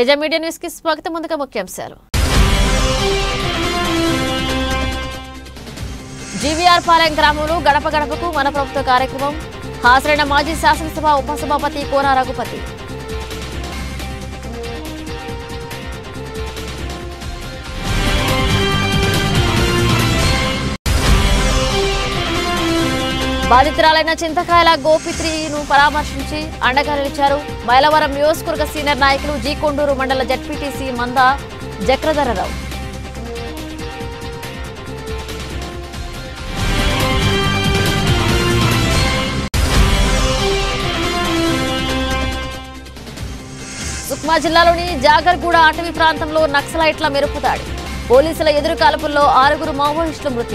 Teja media news కి స్వాగతం ముందుగా ముఖ్యాంశాలు జీవీఆర్ పాలెం గ్రామంలో గడప గడపకు మన ప్రభుత్వ కార్యక్రమం హాజరైన మాజీ శాసనసభ ఉపసభాపతి కోన రఘుపతి బాధితురాలైన చింతకాయల గోపిత్రిను పరామర్శించి అండగా నిలిచారు మైలవరం నియోజకవర్గ సీనియర్ నాయకులు జీ కొండూరు మండల జడ్పీటీసీ మంద జక్రధరరావు సుక్మా జిల్లాలోని జాగర్గూడ అటవీ ప్రాంతంలో నక్సలైట్ల మెరుపుదాడి పోలీసుల ఎదురు కాల్పుల్లో ఆరుగురు మావోయిస్టుల మృతి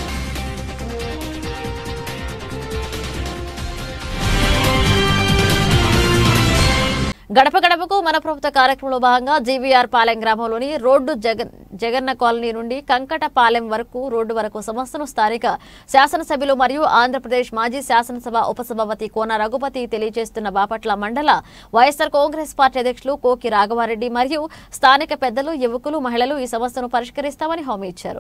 గడప గడపకు మన ప్రభుత్వ కార్యక్రమంలో భాగంగా జీవీఆర్ పాలెం గ్రామంలోని రోడ్డు జగన్ జగన్న కాలనీ నుండి కంకటపాలెం వరకు రోడ్డు వరకు సమస్యను స్థానిక శాసనసభ్యులు మరియు ఆంధ్రప్రదేశ్ మాజీ శాసనసభ ఉపసభాపతి కోన రఘుపతి తెలియజేస్తున్న బాపట్ల మండల వైఎస్ఆర్ కాంగ్రెస్ పార్టీ అధ్యక్షులు కోకి రాఘవారెడ్డి మరియు స్థానిక పెద్దలు యువకులు మహిళలు ఈ సమస్యను పరిష్కరిస్తామని హామీ ఇచ్చారు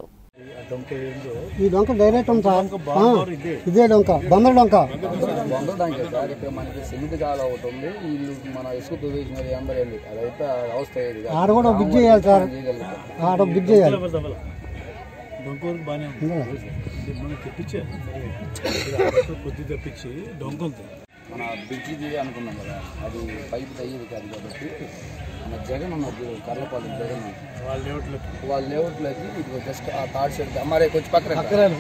ఈ డొంక డైరెక్ట్ ఉంది సార్ ఆ, ఇదే డొంక బందర్ డొంక వందడానికి సార్ ఇక్కడ మనకి సిమెంట్ కాలు ఒకటి ఉంది వీళ్ళు మన ఇసుక తువేసినది అందరూ వెళ్ళి అదైతే అవస్థ అయ్యేది కాదు. ఆడ కూడా బ్రిడ్జ్ చేయాలి సార్ చేయగలుగుతాం ఆడ బ్రిడ్జ్ చేయాలి డొంకూరుకు బాగానే ఉంది ఉందా? ఇది మనం తెప్పించారు కొద్ది తెప్పించి డొంక ఉంది మన బ్రిడ్జిది అనుకున్నాం కదా అది పైపు అయ్యేది కాదు కాబట్టి మన జగన్ ఉన్నారు కర్లపాలెం జగన్ వాళ్ళ లేఅవుట్లో వాళ్ళ లేఅవుట్లోకి ఇది జస్ట్ ఆ థర్డ్ షెడ్ మరే కొంచెం పక్కన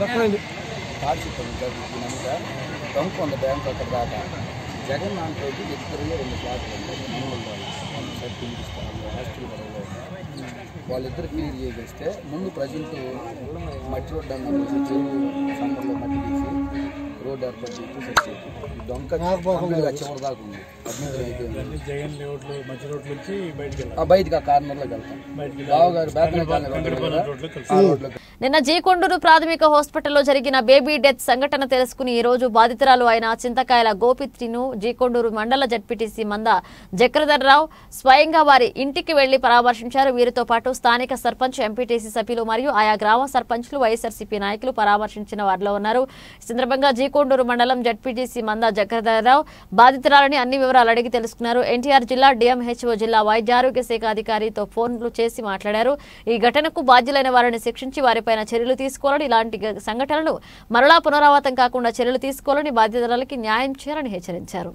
థర్డ్ షెడ్ ఉంది సార్ ఇది నమ్ముతా డొంక ఉంది బ్యాంక్ అక్కడ దాకా జగన్ దాంట్లో ఇద్దరు రెండు ఫ్లాట్లు ఉన్నాయి మనోళ్ళు వాళ్ళు. వాళ్ళు సార్ పిలిపిస్తారు హాస్టల్ పడవలో వాళ్ళిద్దరు క్లియర్ చేయగలిస్తే ముందు ప్రజెంట్ మట్టి రోడ్డు అన్న చెరువు సమ్మర్లో మట్టి తీసి రోడ్డు ఏర్పాటు చేసి సెట్ చేసి ఈ డొంక కంప్లీట్గా చివరి దాకా ఉంది అడ్మిషన్ అయిపోయింది అన్ని జగన్ లేఅవుట్లో మధ్య రోడ్ నుంచి బయటికి వెళ్ళాలి ఆ బయటికి ఆ కార్నర్లోకి వెళ్తాం బయటికి బావ గారు బేతన కాలనీ రోడ్డు ఉంది కదా, రోడ్లో కలిసి ఆ రోడ్లోకి నిన్న జీకొండూరు ప్రాథమిక హాస్పిటల్లో జరిగిన బేబీ డెత్ సంఘటన తెలుసుకుని ఈ రోజు బాధితురాలు అయిన చింతకాయల గోపిత్రిను జీకొండూరు మండల జడ్పీటీసీ మంద జక్రధర్రావు స్వయంగా వారి ఇంటికి వెళ్లి పరామర్శించారు వీరితో పాటు స్థానిక సర్పంచ్ ఎంపీటీసీ సభ్యులు మరియు ఆయా గ్రామ సర్పంచ్లు వైఎస్ఆర్సీపీ నాయకులు పరామర్శించిన వారిలో ఉన్నారు ఈ సందర్భంగా జీకొండూరు మండలం జడ్పీటీసీ మంద జక్రధర్రావు బాధితురాలని అన్ని వివరాలు అడిగి తెలుసుకున్నారు ఎన్టీఆర్ జిల్లా డిఎంహెచ్ఓ జిల్లా వైద్య ఆరోగ్య శాఖ అధికారితో ఫోన్లు చేసి మాట్లాడారు ఈ ఘటనకు బాధ్యులైన వారిని శిక్షించి వారిపైన చర్యలు తీసుకోవాలని ఇలాంటి గ- సంఘటనలు మరలా పునరావృతం కాకుండా చర్యలు తీసుకోవాలని బాధితురాలకి న్యాయం చేయాలని హెచ్చరించారు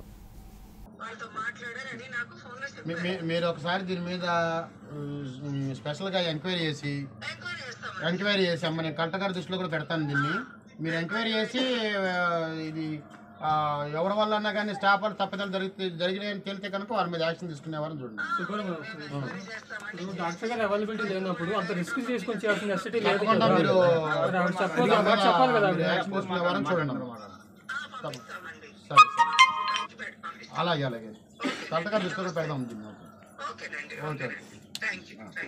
మీ- మీ- మీరు ఒకసారి దీని మీద ఉమ్, స్పెషల్గా ఎంక్వైరీ చేసి ఎంక్వైరీ చేసి అమ్మ నేను కలెక్టర్ గారి దృష్టిలో కూడా పెడతాను దీన్ని మీరు ఎంక్వైరీ చేసి ఆ, ఇది ఆ, ఎవరి వల్ల అన్నా కానీ స్టాఫ్ వాళ్ళు తప్పిదాలు జరిగితే జరిగినాయని తేలితే కనుక వారి మీద యాక్షన్ తీసుకునేవారని చూడండి ఇప్పుడు డాక్టర్ గారు అవైలబిలిటీ లేనప్పుడు అంత రిస్క్ తీసుకొని చేయాల్సిన నెసిటీ లేదు తప్పకుండా కదా. మీరు మరి ఆవిడ చెప్పాలి కదా, చెప్పాలి కదా ఆవిడ. యాక్షన్ తీసుకునేవారని చూడండి అమ్మ. తప్ప- సరే సరే అలాగే అలాగే కలెక్టర్ గారి దృష్టిలో కూడా పెడదాం దీన్ని ఓకే ఓకే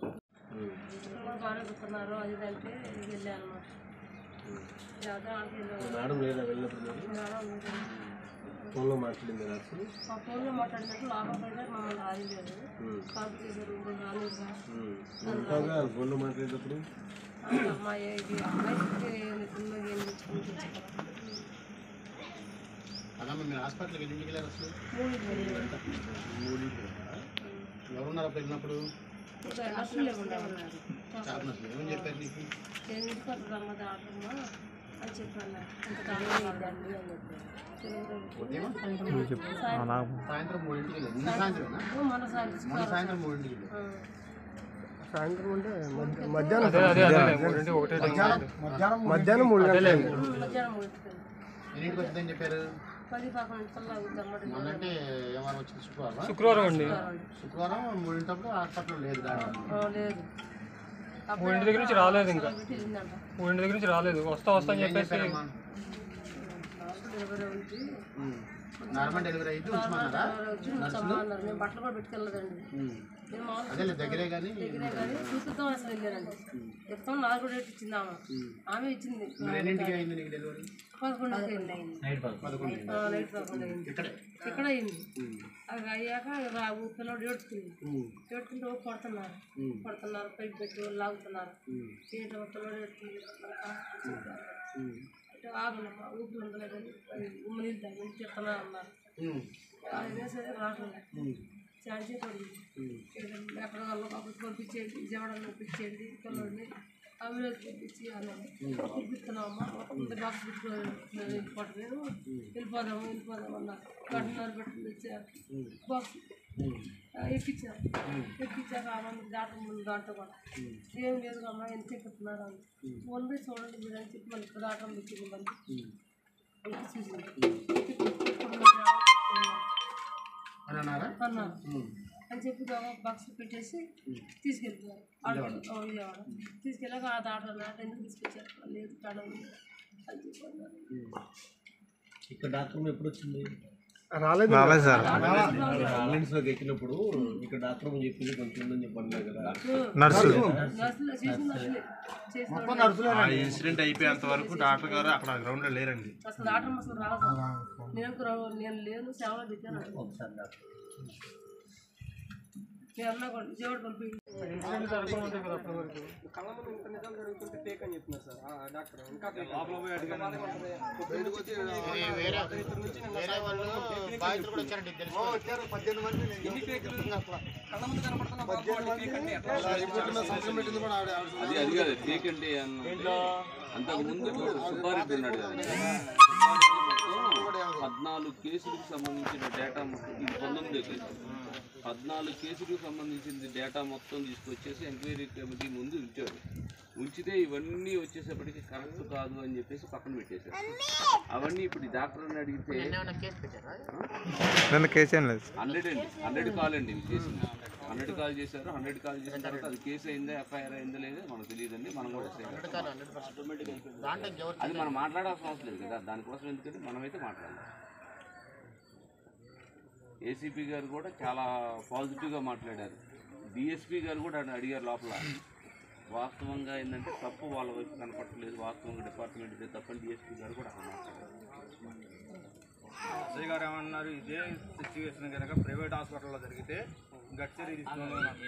మేడం లేదా వెళ్ళినప్పుడు ఫోన్లో మాట్లాడింది నాకు ఆ ఫోన్లో మాట్లాడినట్టు లాభపడితే మమ్మల్ని రాలేదు కాపు చేశారు ఇప్పుడు రాలేదుగా ఉంటాగా ఫోన్లో మాట్లాడేటప్పుడు అమ్మాయి ఇది అమ్మాయికి నిపుణులు ఏం తెచ్చుకుని అదమ్మ మీరు హాస్పిటల్కి ఎన్ని ఇంటికి వెళ్ళారు అసలు మూడింటికి ఎవరున్నారు అప్పుడు వెళ్ళినప్పుడు ఇంకా డాక్టర్లే ఉండేవాళ్ళు చాలా ఏమని చెప్పారు నీకు ఎందుకు అట్లా రమ్మది ఆటమ్మా అని చెప్పాను ఇంత కాలం ఇద్దండి అని చెప్పాను సాయంత్రం మూడింటికి వెళ్ళారు నిన్న సాయంత్రమేనా మన సాయంత్రం మొన్న సాయంత్రం మూడింటికి వెళ్ళారు సాయంత్రం అంటే మధ్య- మధ్యాహ్నం అదే అదే అదే మూడింటి ఒకటే టైం. మధ్యాహ్నం మూడు గంటలు మధ్యాహ్నం మూడింటికి ఎన్నింటికి వచ్చిందని చెప్పారు పది పదకొండు కల్లా అవుతాం మొన్న అంటే ఏమైనా వచ్చింది శుక్రవారం శుక్రవారం అండి శుక్రవారం మూడింటప్పుడు హాస్పిటల్ లేదు డాక్టర్ లేదు మూడింటి దగ్గర నుంచి రాలేదు ఇంకా వెళ్ళిందంట మూడింటి దగ్గర నుంచి రాలేదు వస్తా వస్తా అని చెప్పేసి డెలివరీ ఉంది నార్మల్ డెలివరీ అయితే ఉంచమన్నారా వచ్చి అమ్మ అన్నారు మేము బట్టలు కూడా పెట్టుకెళ్ళలేదండి నేను మామూలు అదే దగ్గరే కానీ దగ్గరే కానీ చూపిద్దాం అసలు వెళ్ళానండి చెప్తాం నాకు కూడా డేట్ ఇచ్చింది ఆమె ఆమె ఇచ్చింది ఎన్నింటికి అయింది నీకు డెలివరీ పదకొండుకి అయింది నైట్ పదకొండు నైట్ పదకొండు అయింది ఇక్కడ అయింది అది అయ్యాక రా ఊ పిల్లడు ఏడుస్తుంది ఏడుతుంటే ఓ కొడుతున్నారు కొడుతున్నారు పైకి పెట్టి లాగుతున్నారు ఏంటో పిల్లడు ఏడుతుంది అంటే ఆగనమ్మా ఊపిరి ఉండలేదని ఉమ్మ నీళ్ళు తాగి చెప్తున్నారు అన్నారు అయినా సరే రావట్లేదు ఛార్జీ పడింది ఎక్కడ కాబట్టి పంపించేయండి విజయవాడలో పంపించేయండి పిల్లల్ని అంబులెన్స్ పంపించి అన్నాను పంపిస్తున్నామమ్మా ఇంత బాక్స్ పెట్టుకుని వెళ్ళిపోవట్లేదు వెళ్ళిపోదాము వెళ్ళిపోదాము అన్నారు గంటన్నర పెట్టుకుని వచ్చారు బాక్స్ ఎక్కించారు ఎక్కించాక ఆమె దాటం ముందు దాంట్లో కూడా ఏం లేదు అమ్మా ఎంత ఎక్కుతున్నారు అని ఉంది చూడండి మీరు అని చెప్పి మళ్ళీ దాటం పెట్టింది మళ్ళీ ఎక్కి చూసింది అని అన్నారా అన్నారు అని చెప్పి బాక్స్ పెట్టేసి తీసుకెళ్ళిపోయారు ఆటోలో ఓ విజయవాడ తీసుకెళ్ళాక ఆ ఆటో నాట ఎందుకు తీసుకొచ్చారు లేదు కాడ ఉంది అని చెప్పి అన్నారు ఇక్కడ డాక్టర్ ఎప్పుడు వచ్చింది రాలేదు సార్ అంబులెన్స్ లోకి ఎక్కినప్పుడు ఇక్కడ డాక్టర్ చెప్పింది కొంచెం ఉందని చెప్పి అన్నారు కదా నర్సులు చేసిన నర్సులే చేసిన ఆ ఇన్సిడెంట్ అయిపోయేంత వరకు డాక్టర్ గారు అక్కడ గ్రౌండ్ లో లేరండి అసలు డాక్టర్ అసలు రాదు నేను కూడా- నేను లేను సేవలో దిగాను నేను అన్నా కూడా విజయవాడ పంపి ఇన్సిడెంట్ జరగకముందే కదా అప్పటి వరకు కళ్ళ ముందు ఇంత నిజాలు జరుగుతుంటే ఫేక్ అని చెప్తున్నారు సార్ ఆ డాక్టర్ ఇంకా fake. వేరే వేరే వాళ్ళు బాధితులు కూడా వచ్చారండి తెలుసు ఎన్ని fake లు? కళ్ళ ముందు కనపడుతున్న బాబు వాళ్ళు fake అంటే ఎట్లా? అది అది కాదు ఫేక్ అంటే అన్న అంతకు ముందు సుబ్బారెడ్డి ఉన్నాడు కదా మొత్తం పద్నాలుగు కేసులకు సంబంధించిన డేటా మొత్తం ఇది పంతొమ్మిదో కేసు పద్నాలుగు కేసులకు సంబంధించిన డేటా మొత్తం తీసుకొచ్చేసి ఎంక్వైరీ కమిటీ ముందు ఉంచారు ఉంచితే ఇవన్నీ వచ్చేసేపటికి కరెక్ట్ కాదు అని చెప్పేసి పక్కన పెట్టేశారు అవన్నీ ఇప్పుడు ఈ డాక్టర్ని అడిగితే కేసు పెట్టారా హండ్రెడ్ అండి హండ్రెడ్ కాల్ అండి ఇది చేసింది హండ్రెడ్ కాల్ చేశారు హండ్రెడ్ కాల్ చేసిన తర్వాత అది కేసు అయిందా ఎఫ్ఐఆర్ అయిందా లేదా మనకు తెలియదండి మనం కూడా చేయాలి. దాంట్లో ఇంకెవరు అది మనం మాట్లాడాల్సిన అవసరం లేదు కదా దానికోసం ఎందుకంటే మనమైతే మాట్లాడాలి ఏసీపీ గారు కూడా చాలా పాజిటివ్గా మాట్లాడారు డిఎస్పీ గారు కూడా అడి- అడిగారు లోపల వాస్తవంగా ఏంటంటే తప్పు వాళ్ళ వైపు కనపడలేదు వాస్తవంగా డిపార్ట్మెంట్ ఇదే తప్పని డిఎస్పీ గారు కూడా అక్కడ మాట్లాడారు అజయ్ గారు ఏమన్నారు ఇదే సిచ్యువేషన్ కనుక ప్రైవేట్ హాస్పిటల్లో జరిగితే గట్టి తీసుకున్నాను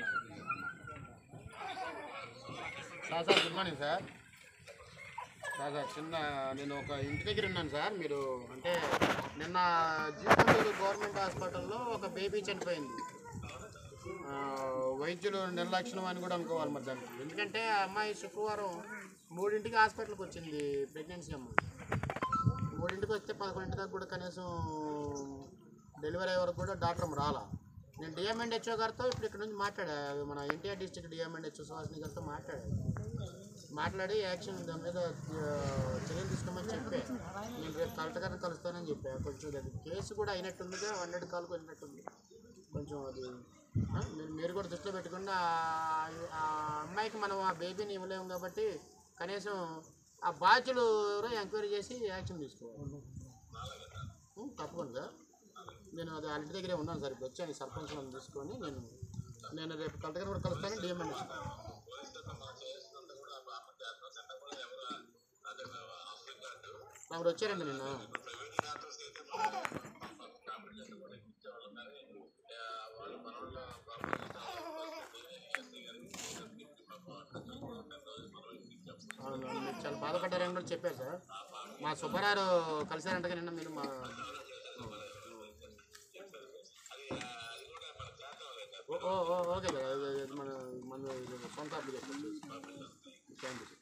sir sir good morning sir sir sir చిన్న నేను ఒక ఇంటి దగ్గర ఉన్నాను సార్ మీరు అంటే నిన్న జీతందూరు గవర్నమెంట్ హాస్పిటల్లో ఒక బేబీ చనిపోయింది ఆ, వైద్యులు నిర్లక్ష్యం అని కూడా అనుకోవాలి మరి దానికి ఎందుకంటే ఆ అమ్మాయి శుక్రవారం మూడింటికి హాస్పిటల్కి వచ్చింది ప్రెగ్నెన్సీ అమ్మాయి మూడింటికి వస్తే పదకొండింటి దాకా కూడా కనీసం డెలివరీ అయ్యే వరకు కూడా డాక్టర్ రాలా నేను డిఎంఎండ్హెచ్ఓ గారితో ఇప్పుడు ఇక్కడ నుంచి మాట్లాడా మన ఎన్టీఆర్ డిస్ట్రిక్ట్ డిఎంఎండ్హెచ్ఓ సుహాసిని గారితో మాట్లాడాను మాట్లాడి యాక్షన్ దాని మీద ఆ, చర్యలు తీసుకోమని చెప్పే నేను రేపు కలెక్టర్ గారిని కలుస్తానని చెప్పా కొంచెం అది కేసు కూడా అయినట్టుందిగా హండ్రెడ్ కాల్కు వెళ్ళినట్టుంది కొంచెం అది ఆ, మీరు మీరు కూడా దృష్టిలో పెట్టుకుని ఆ- ఆ అమ్మాయికి మనం ఆ బేబీని ఇవ్వలేము కాబట్టి కనీసం ఆ బాధ్యులు ఎవరో ఎంక్వైరీ చేసి యాక్షన్ తీసుకోవాలి ఉం, తప్పకుండా సార్ నేను అది వాళ్ళ ఇంటి దగ్గరే ఉన్నాను సార్ ఇప్పుడు వచ్చాను సర్పంచ్ వాళ్ళని తీసుకొని నేను నేను రేపు కలెక్టర్ గారిని కూడా కలుస్తాను డిఎంఎన్ అప్పుడు వచ్చారండి నిన్న అవును, మీరు చాలా బాధపడ్డారని కూడా చెప్పారు సార్ మా సుబ్బారావు కలిసారంటగా నిన్న మీరు మా ఓ ఓ ఓ, ఓకే సార్ అది- అది మన మన ఇది సొంత అప్లికేషన్ థ్యాంక్ యూ సార్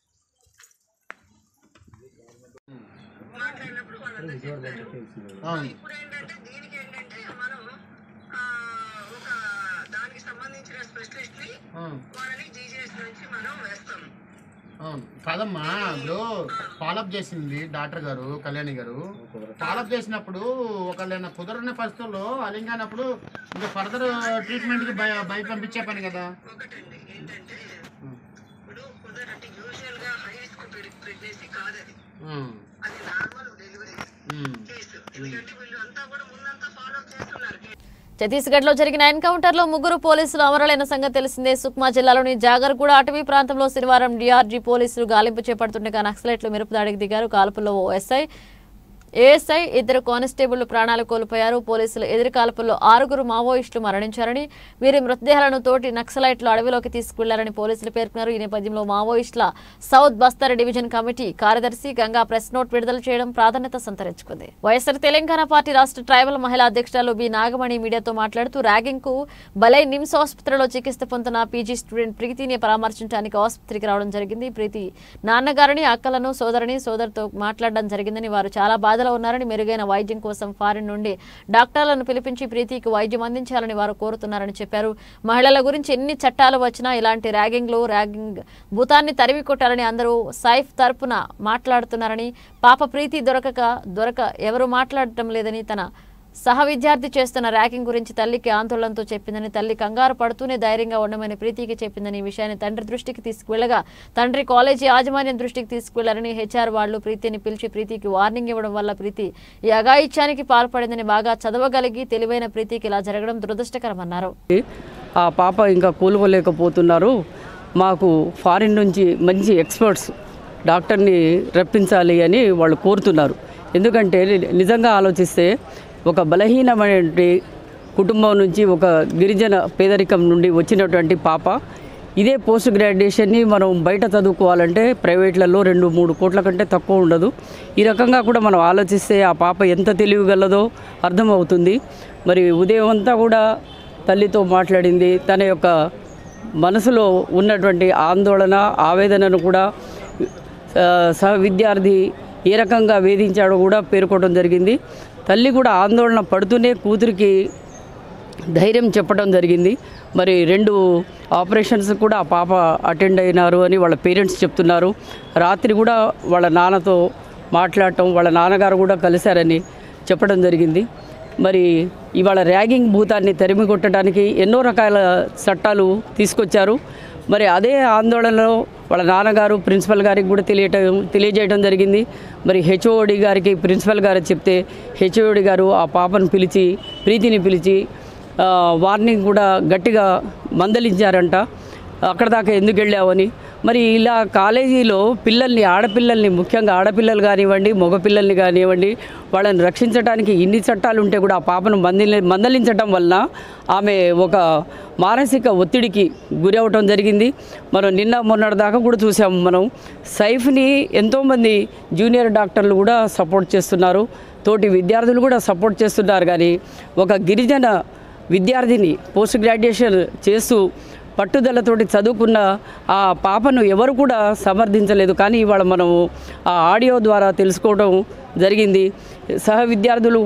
అవును ఇప్పుడు ఏంటంటే దీనికి ఏంటంటే మనం ఆ, ఒక దానికి సంబంధించిన స్పెషలిస్ట్ ని అవును వాళ్ళని జీజీఎస్ నుంచి మనం వేస్తాం అవును కాదమ్మా ఇప్పుడు ఫాలోఅప్ చేసింది డాక్టర్ గారు కళ్యాణి గారు ఫాలోఅప్ చేసినప్పుడు ఒకళ్ళైనా కుదరని పరిస్థితుల్లో అలింగానప్పుడు ఇంకా ఫర్దర్ ట్రీట్మెంట్కి భయ భయ పంపించే పని కదా ఒకటండి ఏంటంటే ఇప్పుడు కుదరంటే యూజువల్ గా హై రిస్క్ ప్రెగ్నెన్సీ కాదు అది ఉమ్, అది నార్మల్ డెలివరీ ఉమ్. కేసు ఎందుకంటే వీళ్ళు అంతా కూడా ముందంతా ఫాలో చేస్తున్నారు ఛత్తీస్గఢ్ లో జరిగిన ఎన్కౌంటర్ లో ముగ్గురు పోలీసులు అమరులైన సంగతి తెలిసిందే సుక్మా జిల్లాలోని జాగర్గూడ అటవీ ప్రాంతంలో శనివారం డిఆర్జీ పోలీసులు గాలింపు చేపడుతుండగా నక్సలైట్లు మెరుపు దాడికి దిగారు కాల్పుల్లో ఓ ఎస్ఐ ఏఎస్ఐ ఇద్దరు కానిస్టేబుళ్లు ప్రాణాలు కోల్పోయారు పోలీసులు ఎదురు కాల్పుల్లో ఆరుగురు మావోయిస్టులు మరణించారని వీరి మృతదేహాలను తోటి నక్సలైట్లు అడవిలోకి తీసుకువెళ్లారని పోలీసులు పేర్కొన్నారు ఈ నేపథ్యంలో మావోయిస్టుల సౌత్ బస్తర్ డివిజన్ కమిటీ కార్యదర్శి గంగా ప్రెస్ నోట్ విడుదల చేయడం ప్రాధాన్యత సంతరించుకుంది వైఎస్ఆర్ తెలంగాణ పార్టీ రాష్ట్ర ట్రైబల్ మహిళా అధ్యక్షురాలు బి నాగమణి మీడియాతో మాట్లాడుతూ ర్యాగింగ్ కు బలై నిమ్స్ ఆసుపత్రిలో చికిత్స పొందుతున్న పీజీ స్టూడెంట్ ప్రీతిని పరామర్శించడానికి ఆసుపత్రికి రావడం జరిగింది ప్రీతి నాన్నగారిని అక్కలను సోదరుని సోదరుతో మాట్లాడడం జరిగిందని వారు చాలా బాధలో ఉన్నారని మెరుగైన వైద్యం కోసం ఫారిన్ నుండి డాక్టర్లను పిలిపించి ప్రీతికి వైద్యం అందించాలని వారు కోరుతున్నారని చెప్పారు మహిళల గురించి ఎన్ని చట్టాలు వచ్చినా ఇలాంటి ర్యాగింగ్లు ర్యాగింగ్ భూతాన్ని తరిమి కొట్టాలని అందరూ సైఫ్ తరపున మాట్లాడుతున్నారని పాప ప్రీతి దొరకక దొరక ఎవరు మాట్లాడటం లేదని తన సహ విద్యార్థి చేస్తున్న ర్యాకింగ్ గురించి తల్లికి ఆందోళనతో చెప్పిందని తల్లి కంగారు పడుతూనే ధైర్యంగా ఉండమని ప్రీతికి చెప్పిందని ఈ విషయాన్ని తండ్రి దృష్టికి తీసుకువెళ్లగా తండ్రి కాలేజీ యాజమాన్యం దృష్టికి తీసుకువెళ్లారని హెచ్ఆర్ వాళ్ళు ప్రీతిని పిలిచి ప్రీతికి వార్నింగ్ ఇవ్వడం వల్ల ప్రీతి ఈ అఘాయిత్యానికి పాల్పడిందని బాగా చదవగలిగి తెలివైన ప్రీతికి ఇలా జరగడం దురదృష్టకరమన్నారు ఆ పాప ఇంకా కోలుకోలేకపోతున్నారు మాకు ఫారిన్ నుంచి మంచి ఎక్స్పర్ట్స్ డాక్టర్ని రప్పించాలి అని వాళ్ళు కోరుతున్నారు ఎందుకంటే నిజంగా ఆలోచిస్తే ఒక బలహీనమైన కుటుంబం నుంచి ఒక గిరిజన పేదరికం నుండి వచ్చినటువంటి పాప ఇదే పోస్ట్ గ్రాడ్యుయేషన్ని మనం బయట చదువుకోవాలంటే ప్రైవేట్లలో రెండు మూడు కోట్ల కంటే తక్కువ ఉండదు ఈ రకంగా కూడా మనం ఆలోచిస్తే ఆ పాప ఎంత తెలివిగలదో అర్థమవుతుంది మరి ఉదయం అంతా కూడా తల్లితో మాట్లాడింది తన యొక్క మనసులో ఉన్నటువంటి ఆందోళన ఆవేదనను కూడా ఆ, సహ విద్యార్థి ఏ రకంగా వేధించాడో కూడా పేర్కోవడం జరిగింది తల్లి కూడా ఆందోళన పడుతూనే కూతురికి ధైర్యం చెప్పడం జరిగింది మరి రెండు ఆపరేషన్స్ కూడా ఆ పాప అటెండ్ అయినారు అని వాళ్ళ పేరెంట్స్ చెప్తున్నారు రాత్రి కూడా వాళ్ళ నాన్నతో మాట్లాడటం వాళ్ళ నాన్నగారు కూడా కలిశారని చెప్పడం జరిగింది మరి ఇవాళ ర్యాగింగ్ భూతాన్ని తరిమి కొట్టడానికి ఎన్నో రకాల చట్టాలు తీసుకొచ్చారు మరి అదే ఆందోళనలో వాళ్ళ నాన్నగారు ప్రిన్సిపల్ గారికి కూడా తెలియటం తెలియజేయడం జరిగింది మరి హెచ్ఓడి గారికి ప్రిన్సిపల్ గారు చెప్తే హెచ్ఓడి గారు ఆ పాపను పిలిచి ప్రీతిని పిలిచి ఆ, వార్నింగ్ కూడా గట్టిగా మందలించారంట అక్కడ దాకా ఎందుకు వెళ్ళావని మరి ఇలా కాలేజీలో పిల్లల్ని ఆడపిల్లల్ని ముఖ్యంగా ఆడపిల్లలు కానివ్వండి మగపిల్లల్ని కానివ్వండి వాళ్ళని రక్షించడానికి ఇన్ని చట్టాలు ఉంటే కూడా ఆ పాపను మందలి మందలించటం వలన ఆమె ఒక మానసిక ఒత్తిడికి గురి అవటం జరిగింది మనం నిన్న మొన్నటి దాకా కూడా చూసాము మనం సైఫ్ని ఎంతోమంది జూనియర్ డాక్టర్లు కూడా సపోర్ట్ చేస్తున్నారు తోటి విద్యార్థులు కూడా సపోర్ట్ చేస్తున్నారు కానీ ఒక గిరిజన విద్యార్థిని పోస్ట్ గ్రాడ్యుయేషన్ చేస్తూ పట్టుదలతోటి చదువుకున్న ఆ పాపను ఎవరు కూడా సమర్థించలేదు కానీ ఇవాళ మనము ఆ ఆడియో ద్వారా తెలుసుకోవడం జరిగింది సహ విద్యార్థులు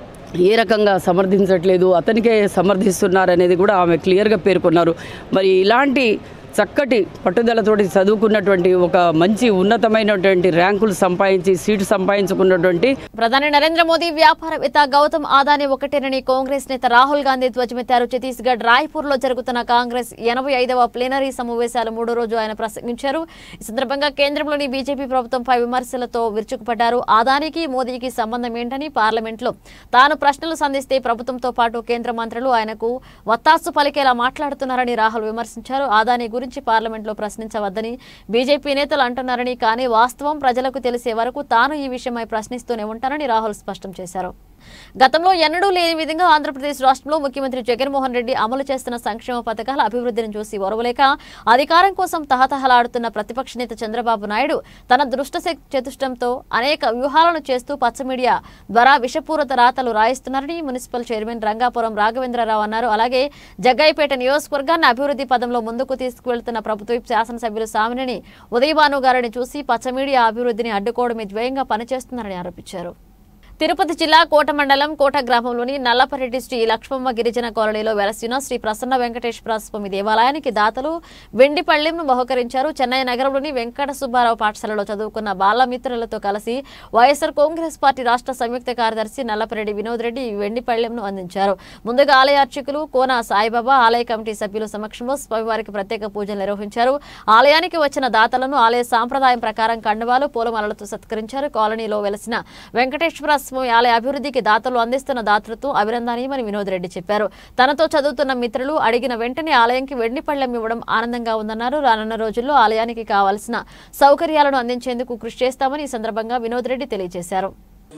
ఏ రకంగా సమర్థించట్లేదు అతనికే సమర్థిస్తున్నారు అనేది కూడా ఆమె క్లియర్గా పేర్కొన్నారు మరి ఇలాంటి చక్కటి పట్టుదలతోటి చదువుకున్నటువంటి ఒక మంచి ఉన్నతమైనటువంటి ర్యాంకులు సంపాదించి సీటు సంపాదించుకున్నటువంటి ప్రధాని నరేంద్ర మోదీ వ్యాపారవేత్త గౌతమ్ ఆదాని ఒకటేనని కాంగ్రెస్ నేత రాహుల్ గాంధీ ధ్వజమెత్తారు ఛత్తీస్గఢ్ రాయ్పూర్ లో జరుగుతున్న కాంగ్రెస్ ఎనభై ఐదవ ప్లీనరీ సమావేశాలు మూడో రోజు ఆయన ప్రసంగించారు ఈ సందర్భంగా కేంద్రంలోని బీజేపీ ప్రభుత్వంపై విమర్శలతో విరుచుకుపడ్డారు ఆదానికి మోదీకి సంబంధం ఏంటని పార్లమెంట్ లో తాను ప్రశ్నలు సంధిస్తే ప్రభుత్వంతో పాటు కేంద్ర మంత్రులు ఆయనకు వత్తాసు పలికేలా మాట్లాడుతున్నారని రాహుల్ విమర్శించారు ఆదాని గురించి పార్లమెంట్ లో ప్రశ్నించవద్దని బీజేపీ నేతలు అంటున్నారని కానీ వాస్తవం ప్రజలకు తెలిసే వరకు తాను ఈ విషయమై ప్రశ్నిస్తూనే ఉంటానని రాహుల్ స్పష్టం చేశారు గతంలో ఎన్నడూ లేని విధంగా ఆంధ్రప్రదేశ్ రాష్ట్రంలో ముఖ్యమంత్రి జగన్మోహన్ రెడ్డి అమలు చేస్తున్న సంక్షేమ పథకాల అభివృద్ధిని చూసి ఓరవలేక అధికారం కోసం తహతహలాడుతున్న ప్రతిపక్ష నేత చంద్రబాబు నాయుడు తన దృష్ట చతుష్టంతో అనేక వ్యూహాలను చేస్తూ పచ్చ మీడియా ద్వారా విషపూరిత రాతలు రాయిస్తున్నారని మున్సిపల్ చైర్మన్ రంగాపురం రాఘవేంద్రరావు అన్నారు అలాగే జగ్గాయిపేట నియోజకవర్గాన్ని అభివృద్ధి పదంలో ముందుకు తీసుకువెళ్తున్న ప్రభుత్వ శాసనసభ్యులు సామినేని ఉదయభాను గారిని చూసి పచ్చ మీడియా అభివృద్ధిని అడ్డుకోవడమే ధ్యేయంగా పనిచేస్తున్నారని ఆరోపించారు తిరుపతి జిల్లా కోట మండలం కోట గ్రామంలోని నల్లపరెడ్డి శ్రీ లక్ష్మమ్మ గిరిజన కాలనీలో వెలసిన శ్రీ ప్రసన్న వెంకటేశ్వర స్వామి దేవాలయానికి దాతలు వెండి పళ్ళెంను బహుకరించారు చెన్నై నగరంలోని వెంకట సుబ్బారావు పాఠశాలలో చదువుకున్న బాలమిత్రులతో కలిసి వైఎస్ఆర్ కాంగ్రెస్ పార్టీ రాష్ట్ర సంయుక్త కార్యదర్శి నల్లపరెడ్డి వినోద్ రెడ్డి ఈ వెండి పళ్ళెంను అందించారు ముందుగా ఆలయ అర్చకులు కోన సాయిబాబా ఆలయ కమిటీ సభ్యుల సమక్షంలో స్వామివారికి ప్రత్యేక పూజలు నిర్వహించారు ఆలయానికి వచ్చిన దాతలను ఆలయ సాంప్రదాయం ప్రకారం కండువాలు పూలమాలలతో సత్కరించారు కాలనీలో వెలసిన వెంకటేశ్వర స్వామి ఆలయ అభివృద్ధికి దాతలు అందిస్తున్న దాతృత్వం అభినందనీయమని వినోద్ రెడ్డి చెప్పారు తనతో చదువుతున్న మిత్రులు అడిగిన వెంటనే ఆలయంకి వెండి పళ్ళెం ఇవ్వడం ఆనందంగా ఉందన్నారు రానున్న రోజుల్లో ఆలయానికి కావాల్సిన సౌకర్యాలను అందించేందుకు కృషి చేస్తామని ఈ సందర్భంగా వినోద్ రెడ్డి తెలియజేశారు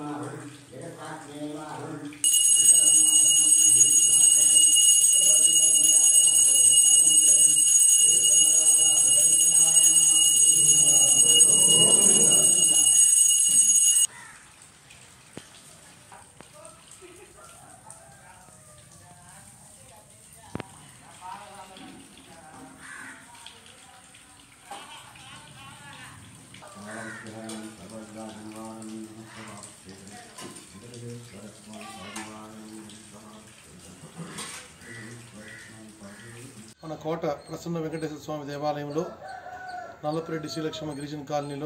మన కోట ప్రసన్న వెంకటేశ్వర స్వామి దేవాలయంలో నల్లపురెడ్డి శ్రీలక్ష్మ గిరిజన కాలనీలో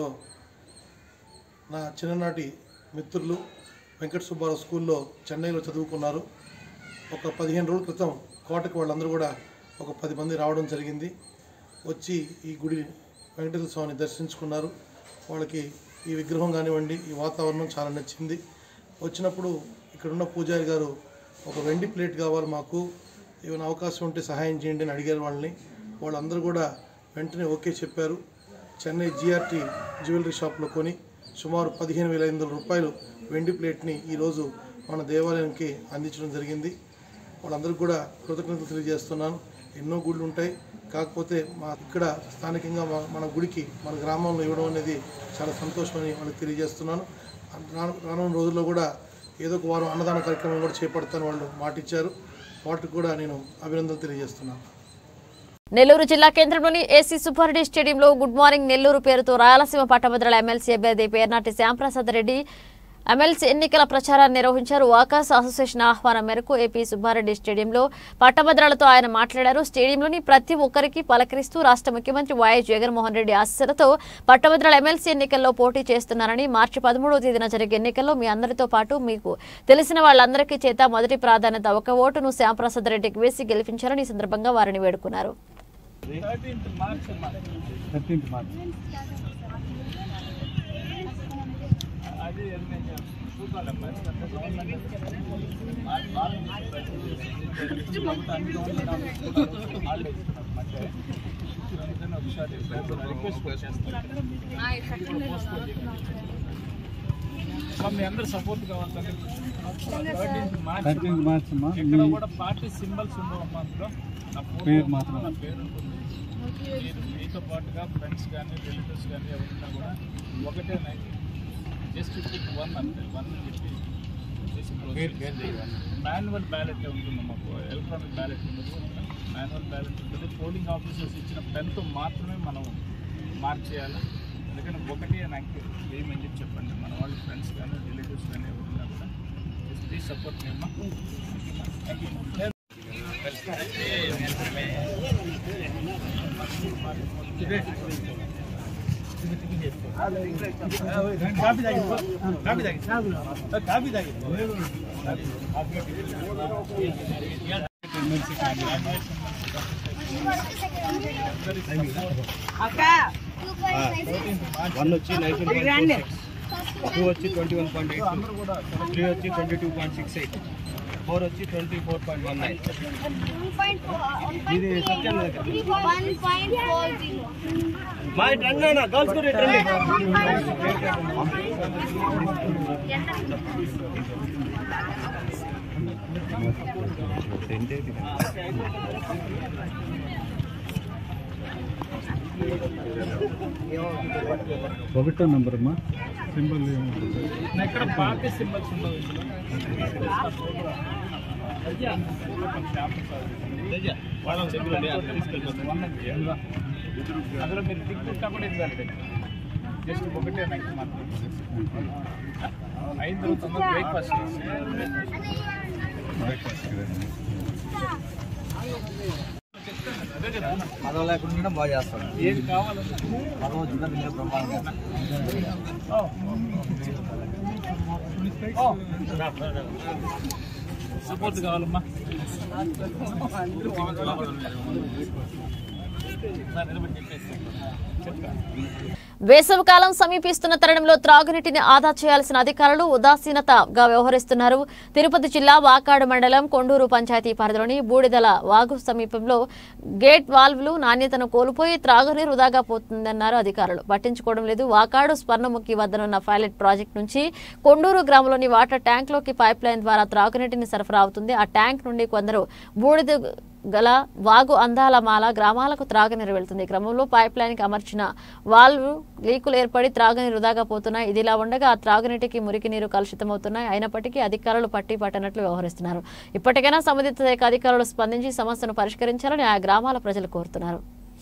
నా చిన్ననాటి మిత్రులు వెంకట సుబ్బారావు స్కూల్లో చెన్నైలో చదువుకున్నారు ఒక పదిహేను రోజుల క్రితం కోటకు వాళ్ళందరూ కూడా ఒక పది మంది రావడం జరిగింది వచ్చి ఈ గుడి వెంకటేశ్వర స్వామిని దర్శించుకున్నారు వాళ్ళకి ఈ విగ్రహం కానివ్వండి ఈ వాతావరణం చాలా నచ్చింది వచ్చినప్పుడు ఇక్కడున్న పూజారి గారు ఒక వెండి ప్లేట్ కావాలి మాకు ఏమైనా అవకాశం ఉంటే సహాయం చేయండి అని అడిగారు వాళ్ళని వాళ్ళందరూ కూడా వెంటనే ఓకే చెప్పారు చెన్నై జిఆర్టీ జ్యువెలరీ షాప్లో కొని సుమారు పదిహేను వేల ఐదు వందల రూపాయలు వెండి ప్లేట్ని ఈరోజు మన దేవాలయానికి అందించడం జరిగింది వాళ్ళందరికీ కూడా కృతజ్ఞతలు తెలియజేస్తున్నాను ఎన్నో గుళ్ళు ఉంటాయి కాకపోతే మా ఇక్కడ స్థానికంగా మా- మన గుడికి మన గ్రామంలో ఇవ్వడం అనేది చాలా సంతోషమని వాళ్ళకి తెలియజేస్తున్నాను రాను- రానున్న రోజుల్లో కూడా ఏదో ఒక వారం అన్నదాన కార్యక్రమం కూడా చేపడతాను వాళ్ళు మాటిచ్చారు వాటికి కూడా నేను అభినందనలు తెలియజేస్తున్నాను నెల్లూరు జిల్లా కేంద్రంలోని ఏసీ సుబ్బారెడ్డి స్టేడియంలో గుడ్ మార్నింగ్ నెల్లూరు పేరుతో రాయలసీమ పట్టభద్రుల ఎమ్మెల్సీ అభ్యర్థి పేర్నాటి శ్యాంప్రసాద్ రెడ్డి ఎమ్మెల్సీ ఎన్నికల ప్రచారాన్ని నిర్వహించారు ఆకాశ అసోసియేషన్ ఆహ్వానం మేరకు ఏపీ సుబ్బారెడ్డి స్టేడియంలో పట్టభద్రులతో ఆయన మాట్లాడారు స్టేడియంలోని ప్రతి ఒక్కరికి పలకరిస్తూ రాష్ట్ర ముఖ్యమంత్రి వైఎస్ జగన్మోహన్ రెడ్డి ఆశీస్సులతో పట్టభద్రుల ఎమ్మెల్సీ ఎన్నికల్లో పోటీ చేస్తున్నారని మార్చి పదమూడవ తేదీన జరిగే ఎన్నికల్లో మీ అందరితో పాటు మీకు తెలిసిన వాళ్ళందరికీ చేత మొదటి ప్రాధాన్యత ఒక ఓటును శ్యాంప్రసాద్ రెడ్డికి వేసి గెలిపించాలని ఈ సందర్భంగా వారిని వేడుకున్నారు థర్టీన్త్ మార్చ్ మీ అందరు సపోర్ట్ కావాలి థర్టీన్త్ మార్చ్ అమ్మా ఇక్కడ మీ కూడా పార్టీ సింబల్స్ ఉండవమ్మా అందులో నా ఫోటో పేరు మాత్రం. నా పేరు ఉంటుంది మీరు మీతో పాటుగా ఫ్రెండ్స్ కానీ రిలేటివ్స్ కానీ ఎవరున్నా కూడా ఒకటే నైట్ జస్ట్ పిక్ వన్ అంతే వన్ పెట్టి మాన్యువల్ బ్యాలెట్ ఉంటుంది మాకు ఎలక్ట్రానిక్ బ్యాలెట్ ఉండదు మాన్యువల్ బ్యాలెట్ ఉంటుంది పోలింగ్ ఆఫీసర్స్ ఇచ్చిన పెన్తో మాత్రమే మనం మార్క్ చేయాలి ఎందుకంటే ఒకటి నాకు ఏమని చెప్పి చెప్పండి మన వాళ్ళు ఫ్రెండ్స్ కానీ రిలేటివ్స్ కానీ ఎవరున్నా కూడా ప్లీజ్ సపోర్ట్ మేమా థ్యాంక్ యూ కాఫీ తాగి కాఫీ తాగి కాఫీ తాగి వన్ వచ్చి నైన్టీన్ పాయింట్ టూ వచ్చి twenty one point eight three వచ్చి twenty two point six eight four వచ్చి twenty four point one nine ఇది సత్యం మా రండి గర్ల్స్ కూడా ఇటు రండి ఒకటో నంబర్ అమ్మా సింబల్ ఏముంటుంది ఇక్కడ పార్టీ సింబల్స్ ఉండవు ఇందులో వాళ్ళని చెప్పండి అందులో మీరు దిక్కుంటా కూడా ఇది valid. జస్ట్ ఒకటే నైట్ మాత్రం అయిన తర్వాత బ్రేక్ఫాస్ట్ పదవ లేకుండా బాగా చేస్తాడు ఏది కావాలన్నా పదవ వచ్చిందా మీరు బ్రహ్మాండంగా సపోర్ట్ కావాలమ్మా వేసవికాలం సమీపిస్తున్న తరుణంలో త్రాగునీటిని ఆదా చేయాల్సిన అధికారులు ఉదాసీనతగా వ్యవహరిస్తున్నారు తిరుపతి జిల్లా వాకాడు మండలం కొండూరు పంచాయతీ పరిధిలోని బూడిదల వాగు సమీపంలో గేట్ వాల్వ్లు నాణ్యతను కోల్పోయి త్రాగునీరు వృధాగా పోతుందన్నారు అధికారులు పట్టించుకోవడం లేదు వాకాడు స్వర్ణముఖి వద్దనున్న పైలట్ ప్రాజెక్ట్ నుంచి కొండూరు గ్రామంలోని వాటర్ ట్యాంక్లోకి పైప్ లైన్ ద్వారా త్రాగునీటిని సరఫరా అవుతుంది ఆ ట్యాంక్ నుండి కొందరు బూడిద గల వాగు అందాల మాల గ్రామాలకు త్రాగునీరు వెళ్తుంది ఈ క్రమంలో పైప్ లైన్కి అమర్చిన వాల్వ్ లీకులు ఏర్పడి త్రాగునీరు వృధాగా పోతున్నాయి ఇదిలా ఉండగా ఆ త్రాగునీటికి మురికి నీరు కలుషితమవుతున్నాయి అయినప్పటికీ అధికారులు పట్టి పట్టనట్లు వ్యవహరిస్తున్నారు ఇప్పటికైనా సంబంధిత శాఖ అధికారులు స్పందించి సమస్యను పరిష్కరించాలని ఆ గ్రామాల ప్రజలు కోరుతున్నారు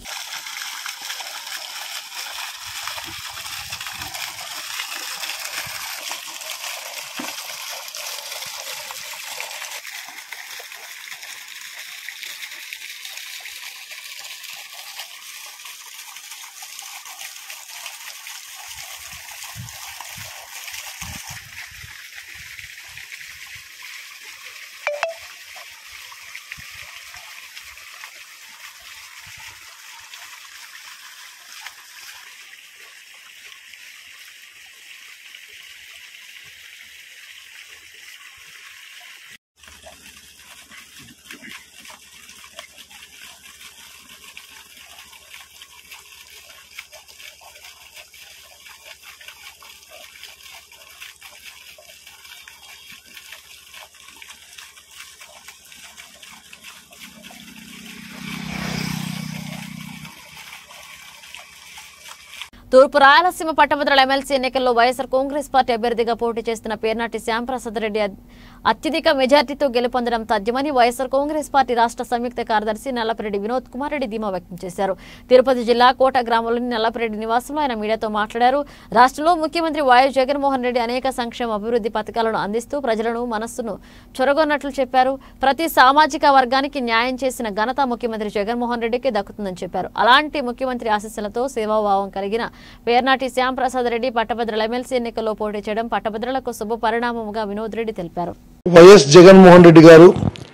తూర్పు రాయలసీమ పట్టభద్రుల ఎమ్మెల్సీ ఎన్నికల్లో వైఎస్ఆర్ కాంగ్రెస్ పార్టీ అభ్యర్థిగా పోటీ చేస్తున్న పేర్నాటి శ్యాంప్రసాద్ రెడ్డి అద్- అత్యధిక మెజార్టీతో గెలుపొందడం తథ్యమని వైఎస్ఆర్ కాంగ్రెస్ పార్టీ రాష్ట్ర సంయుక్త కార్యదర్శి నల్లపరెడ్డి వినోద్ కుమార్ రెడ్డి ధీమా వ్యక్తం చేశారు తిరుపతి జిల్లా కోట గ్రామంలోని నల్లపరెడ్డి నివాసంలో ఆయన మీడియాతో మాట్లాడారు రాష్ట్రంలో ముఖ్యమంత్రి వైఎస్ జగన్మోహన్ రెడ్డి అనేక సంక్షేమ అభివృద్ధి పథకాలను అందిస్తూ ప్రజలను మనస్సును చొరగొన్నట్లు చెప్పారు ప్రతి సామాజిక వర్గానికి న్యాయం చేసిన ఘనత ముఖ్యమంత్రి జగన్మోహన్ రెడ్డికి దక్కుతుందని చెప్పారు అలాంటి ముఖ్యమంత్రి ఆశీస్సులతో సేవాభావం కలిగిన పేర్నాటి శ్యాంప్రసాద్ రెడ్డి పట్టభద్రుల ఎమ్మెల్సీ ఎన్నికల్లో పోటీ చేయడం పట్టభద్రులకు శుభ పరిణామముగా వినోద్ రెడ్డి తెలిపారు వైఎస్ జగన్మోహన్ రెడ్డి గారు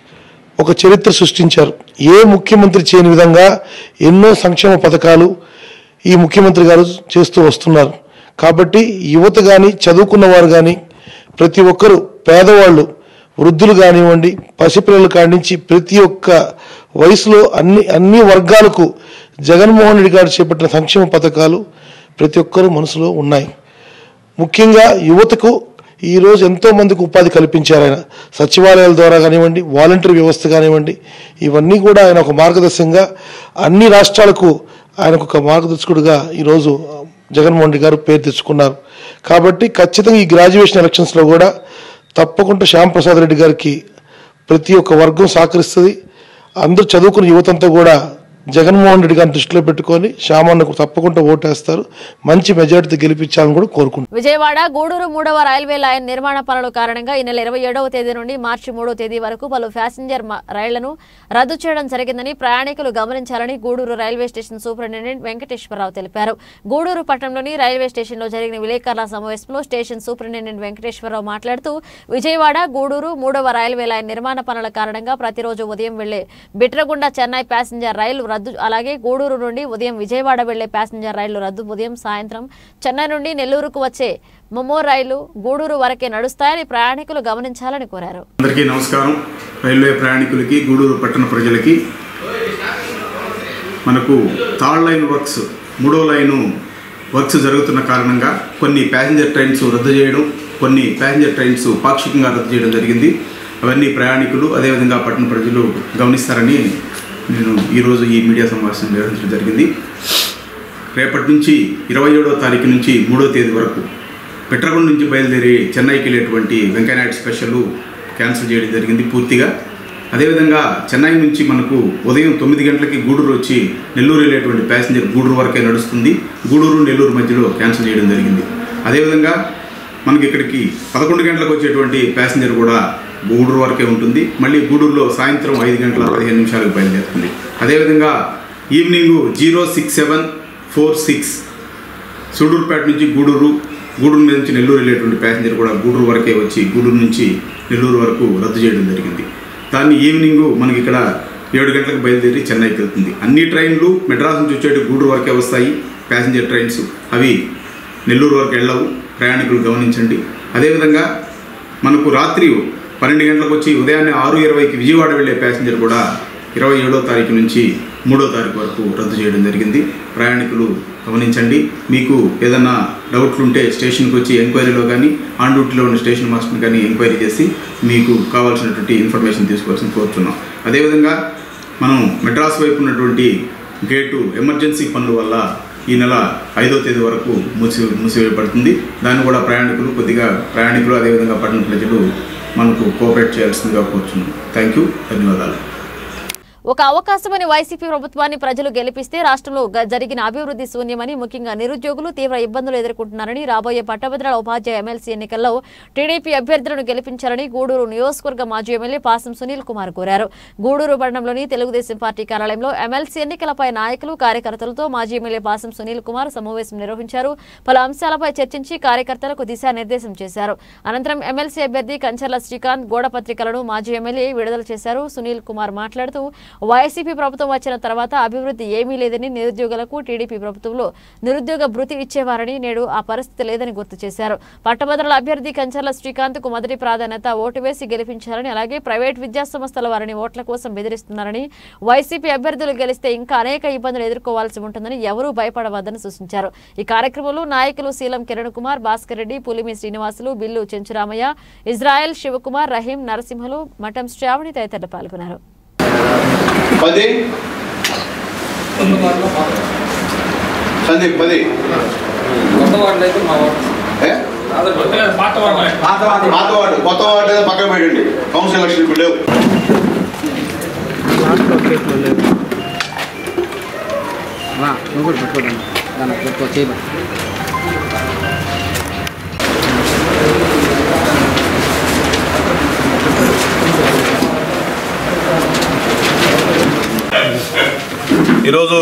ఒక చరిత్ర సృష్టించారు ఏ ముఖ్యమంత్రి చేయని విధంగా ఎన్నో సంక్షేమ పథకాలు ఈ ముఖ్యమంత్రి గారు చేస్తూ వస్తున్నారు కాబట్టి యువత కానీ చదువుకున్న వారు కానీ ప్రతి ఒక్కరూ పేదవాళ్ళు వృద్ధులు కానివ్వండి పసిపిల్లలు కానించి ప్రతి ఒక్క వయసులో అన్ని అన్ని వర్గాలకు జగన్మోహన్ రెడ్డి గారు చేపట్టిన సంక్షేమ పథకాలు ప్రతి ఒక్కరూ మనసులో ఉన్నాయి ముఖ్యంగా యువతకు ఈ రోజు ఎంతో మందికి ఉపాధి కల్పించారు ఆయన సచివాలయాల ద్వారా కానివ్వండి వాలంటరీ వ్యవస్థ కానివ్వండి ఇవన్నీ కూడా ఆయన ఒక మార్గదర్శకంగా అన్ని రాష్ట్రాలకు ఆయన ఒక మార్గదర్శకుడిగా ఈరోజు జగన్మోహన్ రెడ్డి గారు పేరు తెచ్చుకున్నారు కాబట్టి ఖచ్చితంగా ఈ గ్రాడ్యుయేషన్ ఎలక్షన్స్లో కూడా తప్పకుండా శ్యామ్ ప్రసాద్ రెడ్డి గారికి ప్రతి ఒక్క వర్గం సహకరిస్తుంది అందరూ చదువుకున్న యువతంతా కూడా జగన్మోహన్ రెడ్డి గారిని దృష్టిలో పెట్టుకొని శ్యామన్నకు తప్పకుండా ఓటేస్తారు మంచి మెజార్టీతో గెలిపించాలని కూడా కోరుకుంటున్నాను విజయవాడ గూడూరు మూడవ రైల్వే లైన్ నిర్మాణ పనుల కారణంగా ఈ నెల ఇరవై ఏడవ తేదీ నుండి మార్చి మూడవ తేదీ వరకు పలు ప్యాసింజర్ మ- రైళ్లను రద్దు చేయడం జరిగిందని ప్రయాణికులు గమనించాలని Gudur railway station superintendent Venkateswararao తెలిపారు గూడూరు పట్టణంలోని రైల్వే స్టేషన్లో జరిగిన విలేకరుల సమావేశంలో స్టేషన్ సూపరింటెండెంట్ వెంకటేశ్వరరావు మాట్లాడుతూ విజయవాడ గూడూరు మూడవ రైల్వే లైన్ నిర్మాణ పనుల కారణంగా ప్రతిరోజు ఉదయం వెళ్లే బిట్రగుండ చెన్నై ప్యాసింజర్ రైలు రద్దు అలాగే గూడూరు నుండి ఉదయం విజయవాడ వెళ్లే ప్యాసింజర్ రైలు రద్దు ఉదయం సాయంత్రం చెన్నై నుండి నెల్లూరుకు వచ్చే మొమో రైలు గూడూరు వరకే నడుస్తాయని ప్రయాణికులు గమనించాలని కోరారు అందరికీ నమస్కారం రైల్వే ప్రయాణికులకి గూడూరు పట్టణ ప్రజలకి మనకు థర్డ్ లైన్ వర్క్స్ మూడో లైను వర్క్స్ జరుగుతున్న కారణంగా కొన్ని ప్యాసింజర్ ట్రైన్స్ రద్దు చేయడం కొన్ని ప్యాసింజర్ ట్రైన్స్ పాక్షికంగా రద్దు చేయడం జరిగింది అవన్నీ ప్రయాణికులు అదేవిధంగా పట్టణ ప్రజలు గమనిస్తారని నేను ఈరోజు ఈ మీడియా సమావేశం నిర్వహించడం జరిగింది రేపటి నుంచి ఇరవై ఏడవ తారీఖు నుంచి మూడో తేదీ వరకు పెట్రగుండ నుంచి బయలుదేరి చెన్నైకి వెళ్ళేటువంటి వెంకయ్యనాయుడు స్పెషల్ క్యాన్సిల్ చేయడం జరిగింది పూర్తిగా అదేవిధంగా చెన్నై నుంచి మనకు ఉదయం తొమ్మిది గంటలకి గూడూరు వచ్చి నెల్లూరు వెళ్ళేటువంటి ప్యాసింజర్ గూడూరు వరకే నడుస్తుంది గూడూరు నెల్లూరు మధ్యలో క్యాన్సిల్ చేయడం జరిగింది అదేవిధంగా మనకి ఇక్కడికి పదకొండు గంటలకు వచ్చేటువంటి ప్యాసింజర్ కూడా గూడూరు వరకే ఉంటుంది మళ్ళీ గూడూరులో సాయంత్రం ఐదు గంటల పదిహేను నిమిషాలకు బయలుదేరుతుంది అదేవిధంగా evening zero six seven four six Sullurpeta నుంచి గూడూరు గూడూరు మీద నుంచి నెల్లూరు వెళ్ళేటువంటి ప్యాసింజర్ కూడా గూడూరు వరకే వచ్చి గూడూరు నుంచి నెల్లూరు వరకు రద్దు చేయడం జరిగింది దాన్ని ఈవినింగ్ మనకి ఇక్కడ ఏడు గంటలకు బయలుదేరి చెన్నైకి వెళ్తుంది అన్ని ట్రైన్లు మెడ్రాస్ నుంచి వచ్చేటి గూడూరు వరకే వస్తాయి ప్యాసింజర్ ట్రైన్స్ అవి నెల్లూరు వరకు వెళ్ళవు ప్రయాణికులు గమనించండి అదేవిధంగా మనకు రాత్రి పన్నెండు గంటలకు వచ్చి ఉదయాన్నే ఆరు ఇరవైకి విజయవాడ వెళ్ళే ప్యాసింజర్ కూడా ఇరవై ఏడో తారీఖు నుంచి మూడో తారీఖు వరకు రద్దు చేయడం జరిగింది ప్రయాణికులు గమనించండి మీకు ఏదన్నా డౌట్లు ఉంటే స్టేషన్కి వచ్చి ఎంక్వైరీలో కానీ ఆన్ డ్యూటీలో ఉన్న స్టేషన్ మాస్టర్ని కానీ ఎంక్వైరీ చేసి మీకు కావాల్సినటువంటి ఇన్ఫర్మేషన్ తీసుకోవాల్సింది కోరుతున్నాం అదేవిధంగా మనం మెడ్రాస్ వైపు ఉన్నటువంటి గేటు ఎమర్జెన్సీ పనుల వల్ల ఈ నెల ఐదో తేదీ వరకు మూసి మూసివేయబడుతుంది దాన్ని కూడా ప్రయాణికులు కొద్దిగా ప్రయాణికులు అదేవిధంగా పట్టణ ప్రజలు మనకు కోఆపరేట్ చేయాల్సిందిగా కోరుతున్నాం థ్యాంక్ యూ ధన్యవాదాలు ఒక అవకాశమని వైసీపీ ప్రభుత్వాన్ని ప్రజలు గెలిపిస్తే రాష్ట్రంలో గ- జరిగిన అభివృద్ధి శూన్యమని ముఖ్యంగా నిరుద్యోగులు తీవ్ర ఇబ్బందులు ఎదుర్కొంటున్నారని రాబోయే పట్టభద్రుల ఉపాధ్యాయ ఎమ్మెల్సీ ఎన్నికల్లో టీడీపీ అభ్యర్థులను గెలిపించాలని గూడూరు నియోజకవర్గ మాజీ ఎమ్మెల్యే పాసం సునీల్ కుమార్ కోరారు గూడూరు పట్టణంలోని తెలుగుదేశం పార్టీ కార్యాలయంలో ఎమ్మెల్సీ ఎన్నికలపై నాయకులు కార్యకర్తలతో మాజీ ఎమ్మెల్యే పాసం సునీల్ కుమార్ సమావేశం నిర్వహించారు పలు అంశాలపై చర్చించి కార్యకర్తలకు దిశానిర్దేశం చేశారు అనంతరం ఎమ్మెల్సీ అభ్యర్థి కంచర్ల శ్రీకాంత్ గోడ పత్రికలను మాజీ ఎమ్మెల్యే విడుదల చేశారు సునీల్ కుమార్ మాట్లాడుతూ వైసీపీ ప్రభుత్వం వచ్చిన తర్వాత అభివృద్ధి ఏమీ లేదని నిరుద్యోగులకు టీడీపీ ప్రభుత్వంలో నిరుద్యోగ భృతి ఇచ్చేవారని నేడు ఆ పరిస్థితి లేదని గుర్తు చేశారు పట్టభద్రుల అభ్యర్థి కంచర్ల శ్రీకాంత్ కు మొదటి ప్రాధాన్యత ఓటు వేసి గెలిపించాలని అలాగే ప్రైవేట్ విద్యా సంస్థల వారిని ఓట్ల కోసం బెదిరిస్తున్నారని వైసీపీ అభ్యర్థులు గెలిస్తే ఇంకా అనేక ఇబ్బందులు ఎదుర్కోవాల్సి ఉంటుందని ఎవరూ భయపడవద్దని సూచించారు ఈ కార్యక్రమంలో నాయకులు శీలం కిరణ్ కుమార్ భాస్కర్ రెడ్డి పులిమి శ్రీనివాసులు బిల్లు చెంచురామయ్య ఇజ్రాయెల్ శివకుమార్ రహీం నరసింహలు మఠం శ్రావణి తదితరులు పాల్గొన్నారు పది సందీప్ పది ఏ? పాత వార్డు కొత్త వార్డు ఏదో పక్కన పెట్టండి కౌన్సిల్ ఎలక్షన్ ఇప్పుడు లేవు నువ్వు కూడా పెట్టుకోదాన్ని దాన్ని పెట్టుకో చేయబడి ఈరోజు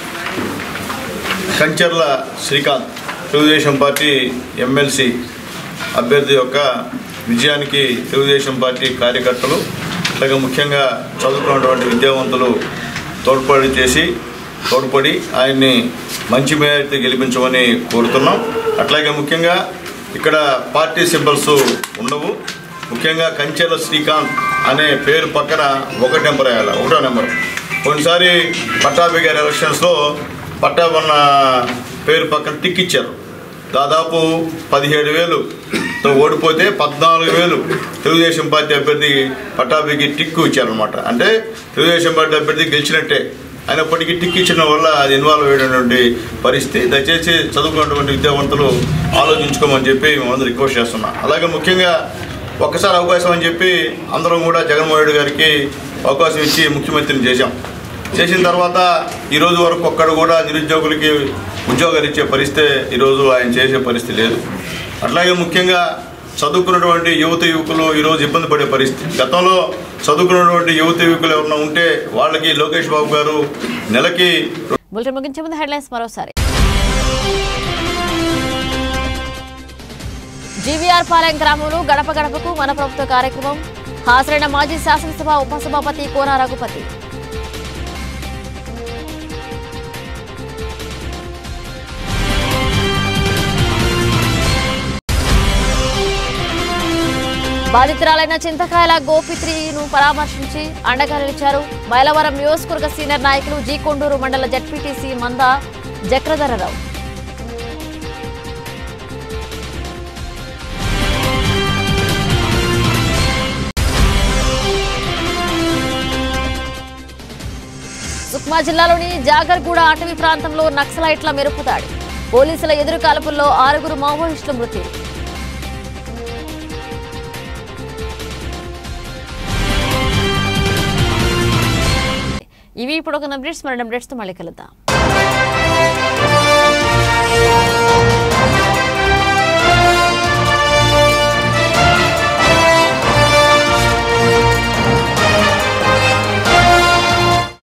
కంచర్ల శ్రీకాంత్ తెలుగుదేశం పార్టీ ఎమ్మెల్సీ అభ్యర్థి యొక్క విజయానికి తెలుగుదేశం పార్టీ కార్యకర్తలు అలాగే ముఖ్యంగా చదువుకున్నటువంటి విద్యావంతులు తోడ్పడి చేసి తోడ్పడి ఆయన్ని మంచి మేరతో గెలిపించమని కోరుతున్నాం అట్లాగే ముఖ్యంగా ఇక్కడ పార్టీ సింబల్స్ ఉండవు ముఖ్యంగా కంచెల శ్రీకాంత్ అనే పేరు పక్కన ఒక నెంబర్ వేయాలి ఒకటో నెంబర్ కొన్నిసారి పట్టాభి గారి ఎలక్షన్స్లో పట్టాభన్న పేరు పక్కన టిక్ ఇచ్చారు దాదాపు పదిహేడు వేలుతో ఓడిపోతే పద్నాలుగు వేలు తెలుగుదేశం పార్టీ అభ్యర్థి పట్టాభికి టిక్కు ఇచ్చారనమాట అంటే తెలుగుదేశం పార్టీ అభ్యర్థి గెలిచినట్టే అయినప్పటికీ టిక్ ఇచ్చిన వల్ల అది ఇన్వాల్వ్ అయ్యేటువంటి పరిస్థితి దయచేసి చదువుకున్నటువంటి విద్యావంతులు ఆలోచించుకోమని చెప్పి మేమందరూ రిక్వెస్ట్ చేస్తున్నాం అలాగే ముఖ్యంగా ఒక్కసారి అవకాశం అని చెప్పి అందరం కూడా జగన్మోహన్ రెడ్డి గారికి అవకాశం ఇచ్చి ముఖ్యమంత్రిని చేశాం చేసిన తర్వాత ఈ రోజు వరకు ఒక్కడు కూడా నిరుద్యోగులకి ఉద్యోగాలు ఇచ్చే పరిస్థితి ఈరోజు ఆయన చేసే పరిస్థితి లేదు అట్లాగే ముఖ్యంగా చదువుకున్నటువంటి యువత యువకులు ఈరోజు ఇబ్బంది పడే పరిస్థితి గతంలో చదువుకున్నటువంటి యువత యువకులు ఎవరైనా ఉంటే వాళ్ళకి లోకేష్ బాబు గారు నెలకి బులెటిన్ ముగించే ముందు హెడ్లైన్స్ మరోసారి జీవీఆర్ పాలెం గ్రామంలో గడప గడపకు మన ప్రభుత్వ కార్యక్రమం హాజరైన మాజీ శాసనసభ ఉపసభాపతి కోన రఘుపతి బాధితురాలైన చింతకాయల గోపిత్రిను పరామర్శించి అండగా నిలిచారు మైలవరం నియోజకవర్గ సీనియర్ నాయకులు జీ కొండూరు మండల జడ్పీటీసీ మంద జక్రధరరావు సుక్మా జిల్లాలోని జాగర్గూడ అటవీ ప్రాంతంలో నక్సలైట్ల మెరుపుదాడి పోలీసుల ఎదురు కాల్పుల్లో ఆరుగురు మావోయిస్టులు మృతి ఇవి ఇప్పుడు ఒక అప్డేట్స్ మరణ అప్డేట్స్తో మళ్ళీ కలుద్దాం